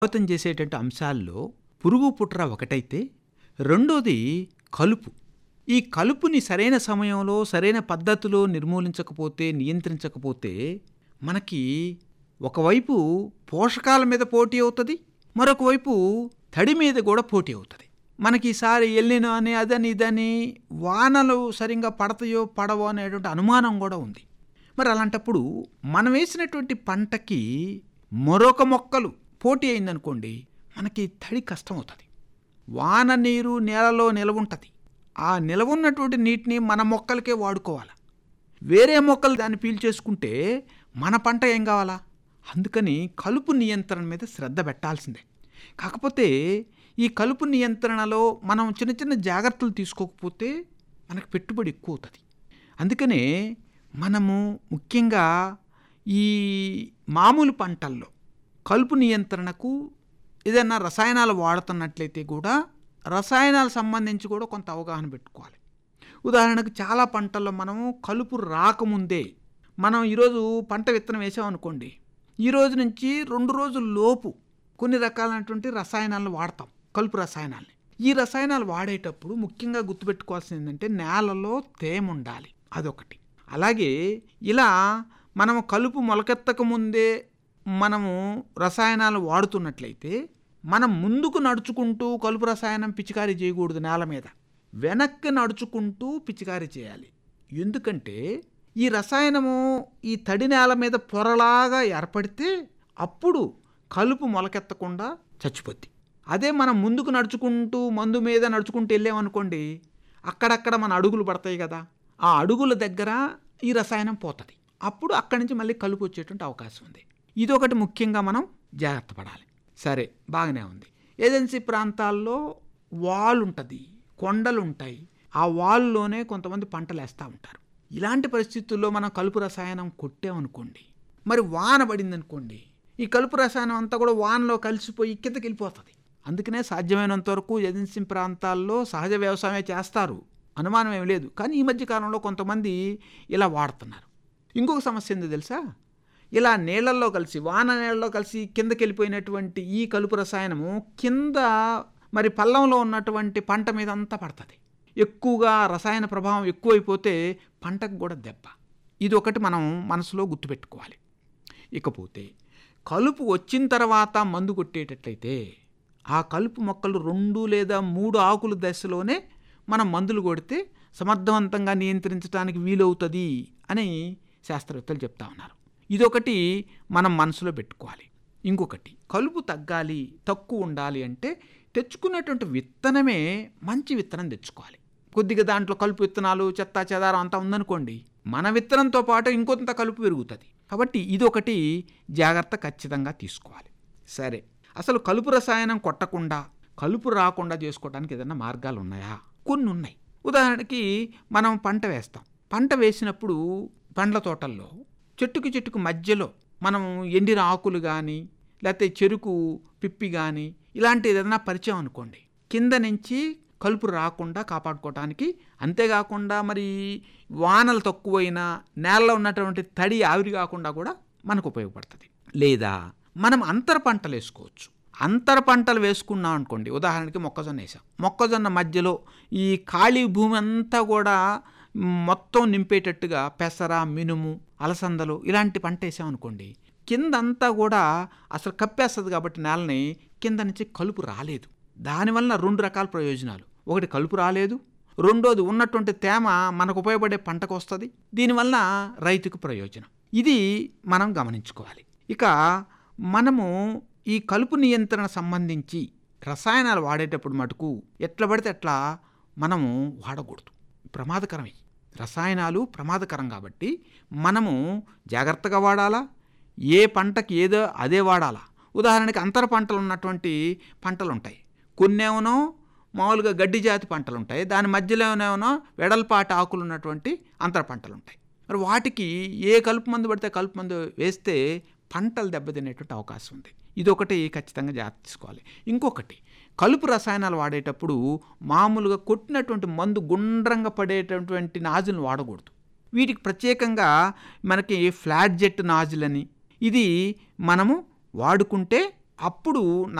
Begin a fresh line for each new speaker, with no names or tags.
ప్రభావితం చేసేటటువంటి అంశాల్లో పురుగు పుట్ర ఒకటైతే రెండోది కలుపు ఈ కలుపుని సరైన సమయంలో సరైన పద్ధతిలో నిర్మూలించకపోతే నియంత్రించకపోతే మనకి ఒకవైపు పోషకాల మీద పోటీ అవుతుంది మరొక వైపు తడి మీద కూడా పోటీ అవుతుంది మనకి ఈసారి ఎల్లినో అని అదని ఇదని వానలు సరిగ్గా పడతాయో పడవో అనేటువంటి అనుమానం కూడా ఉంది మరి అలాంటప్పుడు మనం వేసినటువంటి పంటకి మరొక మొక్కలు పోటీ అయిందనుకోండి మనకి తడి కష్టం అవుతుంది వాన నీరు నేలలో నిలవ ఉంటుంది ఆ నిలవ ఉన్నటువంటి నీటిని మన మొక్కలకే వాడుకోవాలి వేరే మొక్కలు దాన్ని పీల్చేసుకుంటే మన పంట ఏం కావాలా అందుకని కలుపు నియంత్రణ మీద శ్రద్ధ పెట్టాల్సిందే కాకపోతే ఈ కలుపు నియంత్రణలో మనం చిన్న చిన్న జాగ్రత్తలు తీసుకోకపోతే మనకు పెట్టుబడి ఎక్కువ అవుతుంది అందుకనే మనము ముఖ్యంగా ఈ మామూలు పంటల్లో కలుపు నియంత్రణకు ఏదైనా రసాయనాలు వాడుతున్నట్లయితే కూడా రసాయనాలకు సంబంధించి కూడా కొంత అవగాహన పెట్టుకోవాలి ఉదాహరణకు చాలా పంటల్లో మనము కలుపు రాకముందే మనం ఈరోజు పంట విత్తనం వేసామనుకోండి ఈ రోజు నుంచి రెండు రోజుల లోపు కొన్ని రకాలైనటువంటి రసాయనాలను వాడతాం కలుపు రసాయనాలని ఈ రసాయనాలు వాడేటప్పుడు ముఖ్యంగా గుర్తుపెట్టుకోవాల్సింది ఏంటంటే నేలలో తేమ ఉండాలి అదొకటి అలాగే ఇలా మనము కలుపు మొలకెత్తక ముందే మనము రసాయనాలు వాడుతున్నట్లయితే మనం ముందుకు నడుచుకుంటూ కలుపు రసాయనం పిచికారీ చేయకూడదు నేల మీద వెనక్కి నడుచుకుంటూ పిచికారీ చేయాలి ఎందుకంటే ఈ రసాయనము ఈ తడి నేల మీద పొరలాగా ఏర్పడితే అప్పుడు కలుపు మొలకెత్తకుండా చచ్చిపోద్ది అదే మనం ముందుకు నడుచుకుంటూ మందు మీద నడుచుకుంటూ వెళ్ళామనుకోండి అక్కడక్కడ మన అడుగులు పడతాయి కదా ఆ అడుగుల దగ్గర ఈ రసాయనం పోతుంది అప్పుడు అక్కడి నుంచి మళ్ళీ కలుపు వచ్చేటువంటి అవకాశం ఉంది ఇదొకటి ముఖ్యంగా మనం జాగ్రత్త పడాలి సరే బాగానే ఉంది ఏజెన్సీ ప్రాంతాల్లో వాల్ ఉంటుంది కొండలు ఉంటాయి ఆ వాల్లోనే కొంతమంది పంటలు వేస్తూ ఉంటారు ఇలాంటి పరిస్థితుల్లో మనం కలుపు రసాయనం కొట్టామనుకోండి మరి వాన పడింది అనుకోండి ఈ కలుపు రసాయనం అంతా కూడా వానలో కలిసిపోయి కిందకి వెళ్ళిపోతుంది అందుకనే సాధ్యమైనంత వరకు ఏజెన్సీ ప్రాంతాల్లో సహజ వ్యవసాయమే చేస్తారు అనుమానం ఏమి లేదు కానీ ఈ మధ్య కాలంలో కొంతమంది ఇలా వాడుతున్నారు ఇంకొక సమస్య ఏందో తెలుసా ఇలా నీళ్ళల్లో కలిసి వాన నీళ్ళలో కలిసి కిందకి వెళ్ళిపోయినటువంటి ఈ కలుపు రసాయనము కింద మరి పల్లంలో ఉన్నటువంటి పంట మీద అంతా పడుతుంది ఎక్కువగా రసాయన ప్రభావం ఎక్కువైపోతే పంటకు కూడా దెబ్బ ఇది ఒకటి మనం మనసులో గుర్తుపెట్టుకోవాలి ఇకపోతే కలుపు వచ్చిన తర్వాత మందు కొట్టేటట్లయితే ఆ కలుపు మొక్కలు రెండు లేదా మూడు ఆకుల దశలోనే మనం మందులు కొడితే సమర్థవంతంగా నియంత్రించడానికి వీలవుతుంది అని శాస్త్రవేత్తలు చెప్తా ఉన్నారు ఇదొకటి మనం మనసులో పెట్టుకోవాలి ఇంకొకటి కలుపు తగ్గాలి తక్కువ ఉండాలి అంటే తెచ్చుకున్నటువంటి విత్తనమే మంచి విత్తనం తెచ్చుకోవాలి కొద్దిగా దాంట్లో కలుపు విత్తనాలు చెత్త చెదారం అంతా ఉందనుకోండి మన విత్తనంతో పాటు ఇంకొంత కలుపు పెరుగుతుంది కాబట్టి ఇదొకటి జాగ్రత్త ఖచ్చితంగా తీసుకోవాలి సరే అసలు కలుపు రసాయనం కొట్టకుండా కలుపు రాకుండా చేసుకోవడానికి ఏదైనా మార్గాలు ఉన్నాయా కొన్ని ఉన్నాయి ఉదాహరణకి మనం పంట వేస్తాం పంట వేసినప్పుడు పండ్ల తోటల్లో చెట్టుకు చెట్టుకు మధ్యలో మనం ఎండిన ఆకులు కానీ లేకపోతే చెరుకు పిప్పి కానీ ఇలాంటి ఏదైనా పరిచయం అనుకోండి కింద నుంచి కలుపు రాకుండా కాపాడుకోవటానికి అంతేకాకుండా మరి వానలు తక్కువైనా నేలలో ఉన్నటువంటి తడి ఆవిరి కాకుండా కూడా మనకు ఉపయోగపడుతుంది లేదా మనం అంతర పంటలు వేసుకోవచ్చు అంతర పంటలు వేసుకున్నాం అనుకోండి ఉదాహరణకి మొక్కజొన్న వేసాం మొక్కజొన్న మధ్యలో ఈ ఖాళీ భూమి అంతా కూడా మొత్తం నింపేటట్టుగా పెసర మినుము అలసందలు ఇలాంటి పంట వేసాం అనుకోండి కిందంతా కూడా అసలు కప్పేస్తుంది కాబట్టి నేలని కింద నుంచి కలుపు రాలేదు దానివల్ల రెండు రకాల ప్రయోజనాలు ఒకటి కలుపు రాలేదు రెండోది ఉన్నటువంటి తేమ మనకు ఉపయోగపడే పంటకు వస్తుంది దీనివల్ల రైతుకు ప్రయోజనం ఇది మనం గమనించుకోవాలి ఇక మనము ఈ కలుపు నియంత్రణ సంబంధించి రసాయనాలు వాడేటప్పుడు మటుకు ఎట్లా పడితే అట్లా మనము వాడకూడదు ప్రమాదకరమే రసాయనాలు ప్రమాదకరం కాబట్టి మనము జాగ్రత్తగా వాడాలా ఏ పంటకి ఏదో అదే వాడాలా ఉదాహరణకి అంతర పంటలు ఉన్నటువంటి పంటలు ఉంటాయి కొన్నేమో మామూలుగా గడ్డి జాతి పంటలు ఉంటాయి దాని మధ్యలోనేమో వెడల్పాటి ఆకులు ఉన్నటువంటి అంతర పంటలు ఉంటాయి మరి వాటికి ఏ కలుపు మందు పడితే కలుపు మందు వేస్తే పంటలు దెబ్బతినేటువంటి అవకాశం ఉంది ఇదొకటి ఖచ్చితంగా జాగ్రత్త తీసుకోవాలి ఇంకొకటి కలుపు రసాయనాలు వాడేటప్పుడు మామూలుగా కొట్టినటువంటి మందు గుండ్రంగా పడేటటువంటి నాజులను వాడకూడదు వీటికి ప్రత్యేకంగా మనకి ఫ్లాట్ జెట్ నాజులని ఇది మనము వాడుకుంటే అప్పుడు